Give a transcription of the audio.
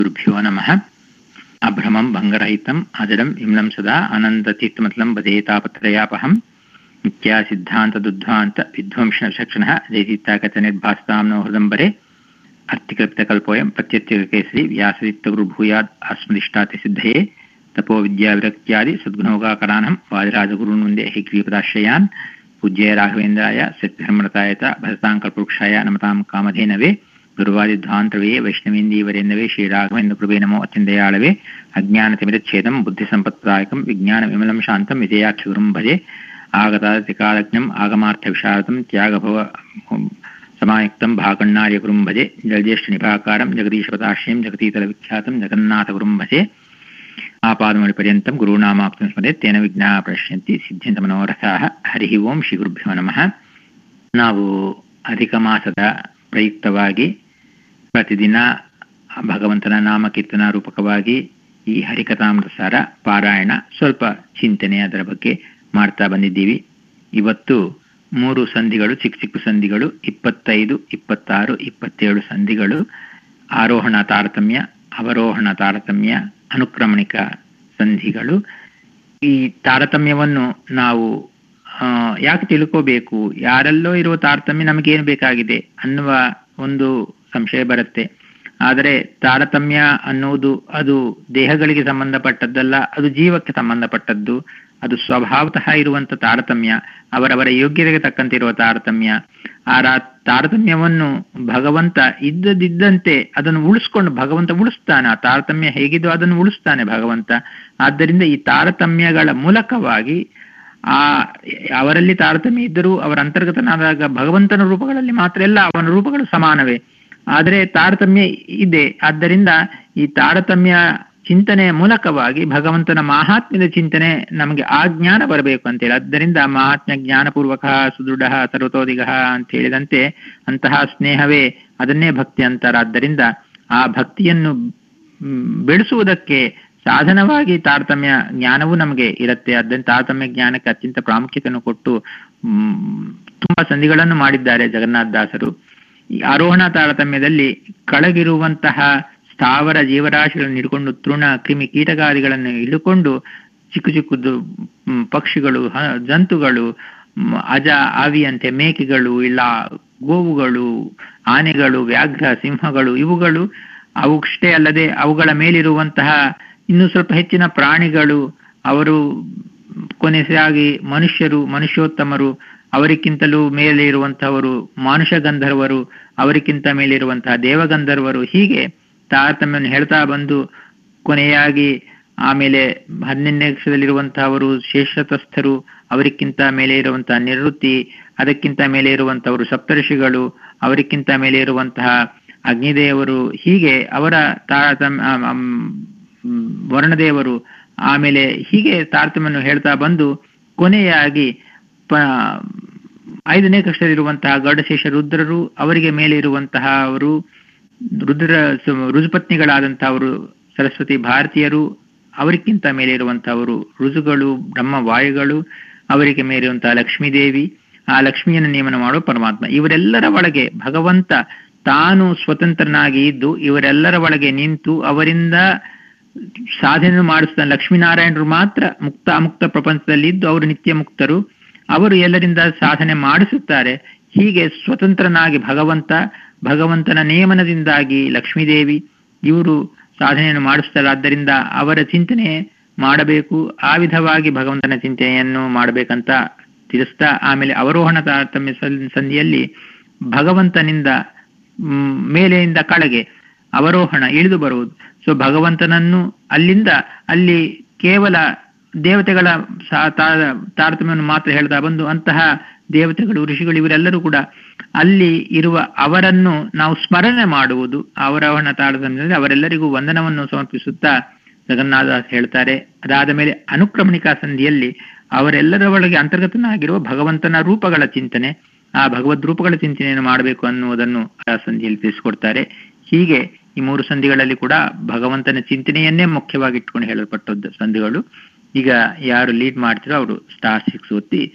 गुरुभ्यो नमः अभ्रमं भङ्गरहितम् अजडं विमलं सदा अनन्ततीर्थमतलं वदेतापत्रयापहं नित्या सिद्धान्तदुद्ध्वान्त विध्वंसनशक्षणः जयतीताकथनिर्भासतां नो हृदम्बरे अर्थिकल्पितकल्पोऽयं प्रत्यत्यकेसरी व्यासदित्तगुरुभूयात् अस्मदिष्टातिसिद्धये तपो विद्याविरक्त्यादि सद्गुणौकाकरानं वादिराजगुरून् वन्दे हिग्रीपदाश्रयान् पूज्य राघवेन्द्राय सत्यधर्मरताय च भरताङ्कल्पवृक्षाय नमतां कामधेनवे ಗುರುವಾದಿಧ್ವಾಂತವೇ ವೈಷ್ಣವೇಂದೀವರೆಂದವೇ ಶ್ರೀರಾಘವೇಂದ್ರ ನಮೋ ಅತ್ಯಂದಯಾಳವೇ ಅಜ್ಞಾನತಿಮಿರಚ್ಛೇದಂ ಬುದ್ಧಿಸಂಪತ್ಪ್ರಾಯಕಂ ವಿಜ್ಞಾನ ವಿಮಲಂ ಶಾಂತಂ ವಿಜಯಾಕ್ಷಗುರುಂ ಭಜೆ ಆಗತಾತಿಕಾಲಜ್ಞಂ ಆಗಮಾರ್ಥವಿಶಾರದಂ ತ್ಯಾಗಭವ ಸಮಾಯುಕ್ತಂ ಭಾಗಣ್ಣಾರ್ಯಗುರುಂ ಭಜೆ ಜಲಜ್ಯೇಷ್ಠನಿಭಾಕಾರಂ ಜಗದೀಶಪದಾಶ್ರಯಂ ಜಗತೀತಲ ವಿಖ್ಯಾತಂ ಜಗನ್ನಾಥಗುರುಂ ಭಜೆ ಆಪಾದಮಣಿಪರ್ಯಂతం ಗುರುನಾಮಾಪ್ತಂ ಸ್ಮರೆ ತೇನ ವಿಜ್ಞಾ ಪ್ರಶ್ಯಂತಿ ಸಿದ್ಧ್ಯಂತ ಮನೋರಥಾಃ ಹರಿ ಓಂ ಶ್ರೀ ಗುರುಭ್ಯೋ ನಮಃ ನಾವು ಅಧಿಕ ಮಾಸದ ಪ್ರಯುಕ್ತವಾಗಿ ಪ್ರತಿದಿನ ಭಗವಂತನ ನಾಮಕೀರ್ತನ ರೂಪಕವಾಗಿ ಈ ಹರಿಕಥಾಮೃತಸಾರ ಪಾರಾಯಣ ಸ್ವಲ್ಪ ಚಿಂತನೆ ಅದರ ಬಗ್ಗೆ ಮಾಡ್ತಾ ಬಂದಿದ್ದೀವಿ ಇವತ್ತು ಮೂರು ಸಂಧಿಗಳು ಚಿಕ್ಕ ಚಿಕ್ಕ ಸಂಧಿಗಳು ಇಪ್ಪತ್ತೈದು ಇಪ್ಪತ್ತಾರು ಇಪ್ಪತ್ತೇಳು ಸಂಧಿಗಳು ಆರೋಹಣ ತಾರತಮ್ಯ ಅವರೋಹಣ ತಾರತಮ್ಯ ಅನುಕ್ರಮಣಿಕ ಸಂಧಿಗಳು ಈ ತಾರತಮ್ಯವನ್ನು ನಾವು ಯಾಕೆ ತಿಳ್ಕೋಬೇಕು ಯಾರೆಲ್ಲೋ ಇರುವ ತಾರತಮ್ಯ ನಮಗೇನು ಬೇಕಾಗಿದೆ ಅನ್ನುವ ಒಂದು ಸಂಶಯ ಬರುತ್ತೆ ಆದರೆ ತಾರತಮ್ಯ ಅನ್ನುವುದು ಅದು ದೇಹಗಳಿಗೆ ಸಂಬಂಧಪಟ್ಟದ್ದಲ್ಲ ಅದು ಜೀವಕ್ಕೆ ಸಂಬಂಧಪಟ್ಟದ್ದು ಅದು ಸ್ವಭಾವತಃ ಇರುವಂತ ತಾರತಮ್ಯ ಅವರವರ ಯೋಗ್ಯತೆಗೆ ತಕ್ಕಂತೆ ಇರುವ ತಾರತಮ್ಯ ಆ ತಾರತಮ್ಯವನ್ನು ಭಗವಂತ ಇದ್ದದಿದ್ದಂತೆ ಅದನ್ನು ಉಳಿಸ್ಕೊಂಡು ಭಗವಂತ ಉಳಿಸ್ತಾನೆ ಆ ತಾರತಮ್ಯ ಹೇಗಿದ್ದು ಅದನ್ನು ಉಳಿಸ್ತಾನೆ ಭಗವಂತ ಆದ್ದರಿಂದ ಈ ತಾರತಮ್ಯಗಳ ಮೂಲಕವಾಗಿ ಆ ಅವರಲ್ಲಿ ತಾರತಮ್ಯ ಇದ್ದರೂ ಅವರ ಅಂತರ್ಗತನಾದಾಗ ಭಗವಂತನ ರೂಪಗಳಲ್ಲಿ ಮಾತ್ರ ಎಲ್ಲ ಅವನ ರೂಪಗಳು ಸಮಾನವೇ ಆದರೆ ತಾರತಮ್ಯ ಇದೆ ಆದ್ದರಿಂದ ಈ ತಾರತಮ್ಯ ಚಿಂತನೆಯ ಮೂಲಕವಾಗಿ ಭಗವಂತನ ಮಹಾತ್ಮ್ಯದ ಚಿಂತನೆ ನಮಗೆ ಆ ಜ್ಞಾನ ಬರಬೇಕು ಅಂತೇಳಿ ಆದ್ದರಿಂದ ಮಹಾತ್ಮ್ಯ ಜ್ಞಾನಪೂರ್ವಕ ಸುದೃಢ ಸರ್ವತೋದಿಗ ಅಂತ ಹೇಳಿದಂತೆ ಅಂತಹ ಸ್ನೇಹವೇ ಅದನ್ನೇ ಭಕ್ತಿ ಅಂತಾರಾದ್ದರಿಂದ ಆ ಭಕ್ತಿಯನ್ನು ಬೆಳೆಸುವುದಕ್ಕೆ ಸಾಧನವಾಗಿ ತಾರತಮ್ಯ ಜ್ಞಾನವೂ ನಮಗೆ ಇರುತ್ತೆ ಅದನ್ನು ತಾರತಮ್ಯ ಜ್ಞಾನಕ್ಕೆ ಅತ್ಯಂತ ಪ್ರಾಮುಖ್ಯತೆಯನ್ನು ಕೊಟ್ಟು ತುಂಬಾ ಸಂಧಿಗಳನ್ನು ಮಾಡಿದ್ದಾರೆ ಜಗನ್ನಾಥ ದಾಸರು ಈ ಆರೋಹಣ ತಾರತಮ್ಯದಲ್ಲಿ ಕೆಳಗಿರುವಂತಹ ಸ್ಥಾವರ ಜೀವರಾಶಿಗಳನ್ನು ಹಿಡ್ಕೊಂಡು ತೃಣ ಕ್ರಿಮಿ ಕೀಟಗಾದಿಗಳನ್ನು ಹಿಡ್ಕೊಂಡು ಚಿಕ್ಕ ಚಿಕ್ಕದು ಪಕ್ಷಿಗಳು ಜಂತುಗಳು ಅಜ ಆವಿಯಂತೆ ಮೇಕೆಗಳು ಇಲ್ಲ ಗೋವುಗಳು ಆನೆಗಳು ವ್ಯಾಘ್ರ ಸಿಂಹಗಳು ಇವುಗಳು ಅವುಷ್ಟೇ ಅಲ್ಲದೆ ಅವುಗಳ ಮೇಲಿರುವಂತಹ ಇನ್ನು ಸ್ವಲ್ಪ ಹೆಚ್ಚಿನ ಪ್ರಾಣಿಗಳು ಅವರು ಕೊನೆಸಾಗಿ ಮನುಷ್ಯರು ಮನುಷ್ಯೋತ್ತಮರು ಅವರಿಗಿಂತಲೂ ಮೇಲೆ ಇರುವಂತಹವರು ಮಾನುಷ ಗಂಧರ್ವರು ಅವರಿಗಿಂತ ಮೇಲಿರುವಂತಹ ದೇವಗಂಧರ್ವರು ಹೀಗೆ ತಾರತಮ್ಯವನ್ನು ಹೇಳ್ತಾ ಬಂದು ಕೊನೆಯಾಗಿ ಆಮೇಲೆ ಹದಿನೆಂಟನೇ ಅಕ್ಷರದಲ್ಲಿರುವಂತಹವರು ಶೇಷತಸ್ಥರು ಅವರಿಗಿಂತ ಮೇಲೆ ಇರುವಂತಹ ನಿವೃತ್ತಿ ಅದಕ್ಕಿಂತ ಮೇಲೆ ಇರುವಂತಹವರು ಸಪ್ತರ್ಷಿಗಳು ಅವರಿಗಿಂತ ಮೇಲೆ ಇರುವಂತಹ ಅಗ್ನಿದೇವರು ಹೀಗೆ ಅವರ ತಾರತಮ್ಯ ವರ್ಣದೇವರು ಆಮೇಲೆ ಹೀಗೆ ತಾರತಮ್ಯವನ್ನು ಹೇಳ್ತಾ ಬಂದು ಕೊನೆಯಾಗಿ ಐದನೇ ಕಕ್ಷದಲ್ಲಿರುವಂತಹ ಗರುಡಶೇಷ ರುದ್ರರು ಅವರಿಗೆ ಮೇಲೆ ಇರುವಂತಹ ಅವರು ರುದ್ರ ಋಜುಪತ್ನಿಗಳಾದಂತಹವರು ಸರಸ್ವತಿ ಭಾರತೀಯರು ಅವರಿಗಿಂತ ಮೇಲೆ ಇರುವಂತಹವರು ಋಜುಗಳು ಬ್ರಹ್ಮ ವಾಯುಗಳು ಅವರಿಗೆ ಮೇಲಿರುವಂತಹ ಲಕ್ಷ್ಮೀದೇವಿ ಆ ಲಕ್ಷ್ಮಿಯನ್ನು ನೇಮನ ಮಾಡುವ ಪರಮಾತ್ಮ ಇವರೆಲ್ಲರ ಒಳಗೆ ಭಗವಂತ ತಾನು ಸ್ವತಂತ್ರನಾಗಿ ಇದ್ದು ಇವರೆಲ್ಲರ ಒಳಗೆ ನಿಂತು ಅವರಿಂದ ಸಾಧನೆ ಮಾಡಿಸ್ತಾನೆ ಲಕ್ಷ್ಮೀನಾರಾಯಣರು ಮಾತ್ರ ಮುಕ್ತ ಅಮುಕ್ತ ಪ್ರಪಂಚದಲ್ಲಿ ಇದ್ದು ಅವರು ನಿತ್ಯ ಮುಕ್ತರು ಅವರು ಎಲ್ಲರಿಂದ ಸಾಧನೆ ಮಾಡಿಸುತ್ತಾರೆ ಹೀಗೆ ಸ್ವತಂತ್ರನಾಗಿ ಭಗವಂತ ಭಗವಂತನ ನೇಮನದಿಂದಾಗಿ ಲಕ್ಷ್ಮೀದೇವಿ ಇವರು ಸಾಧನೆಯನ್ನು ಮಾಡಿಸ್ತಾರೆ ಆದ್ದರಿಂದ ಅವರ ಚಿಂತನೆ ಮಾಡಬೇಕು ಆ ವಿಧವಾಗಿ ಭಗವಂತನ ಚಿಂತನೆಯನ್ನು ಮಾಡಬೇಕಂತ ತಿಳಿಸ್ತಾ ಆಮೇಲೆ ಅವರೋಹಣ ತಾರತಮ್ಯ ಸಂಧಿಯಲ್ಲಿ ಭಗವಂತನಿಂದ ಮೇಲೆಯಿಂದ ಕೆಳಗೆ ಅವರೋಹಣ ಇಳಿದು ಬರುವುದು ಸೊ ಭಗವಂತನನ್ನು ಅಲ್ಲಿಂದ ಅಲ್ಲಿ ಕೇವಲ ದೇವತೆಗಳ ತಾರತಮ್ಯವನ್ನು ಮಾತ್ರ ಹೇಳ್ತಾ ಬಂದು ಅಂತಹ ದೇವತೆಗಳು ಋಷಿಗಳು ಇವರೆಲ್ಲರೂ ಕೂಡ ಅಲ್ಲಿ ಇರುವ ಅವರನ್ನು ನಾವು ಸ್ಮರಣೆ ಮಾಡುವುದು ಅವರೋಹಣ ತಾರತಮ್ಯದಲ್ಲಿ ಅವರೆಲ್ಲರಿಗೂ ವಂದನವನ್ನು ಸಮರ್ಪಿಸುತ್ತಾ ಜಗನ್ನಾಥ ಹೇಳ್ತಾರೆ ಅದಾದ ಮೇಲೆ ಅನುಕ್ರಮಣಿಕಾ ಸಂಧಿಯಲ್ಲಿ ಅವರೆಲ್ಲರ ಒಳಗೆ ಅಂತರ್ಗತನಾಗಿರುವ ಭಗವಂತನ ರೂಪಗಳ ಚಿಂತನೆ ಆ ಭಗವದ್ ರೂಪಗಳ ಚಿಂತನೆಯನ್ನು ಮಾಡಬೇಕು ಅನ್ನುವುದನ್ನು ಆ ಸಂಧಿಯಲ್ಲಿ ತಿಳಿಸಿಕೊಡ್ತಾರೆ ಹೀಗೆ ಈ ಮೂರು ಸಂಧಿಗಳಲ್ಲಿ ಕೂಡ ಭಗವಂತನ ಚಿಂತನೆಯನ್ನೇ ಮುಖ್ಯವಾಗಿ ಇಟ್ಕೊಂಡು ಹೇಳಲ್ಪಟ್ಟದ್ದು ಸಂಧಿಗಳು ಈಗ ಯಾರು ಲೀಡ್ ಮಾಡ್ತಿರೋ ಅವರು ಸ್ಟಾರ್ ಸಿಕ್ಸ್ ಒತ್ತಿ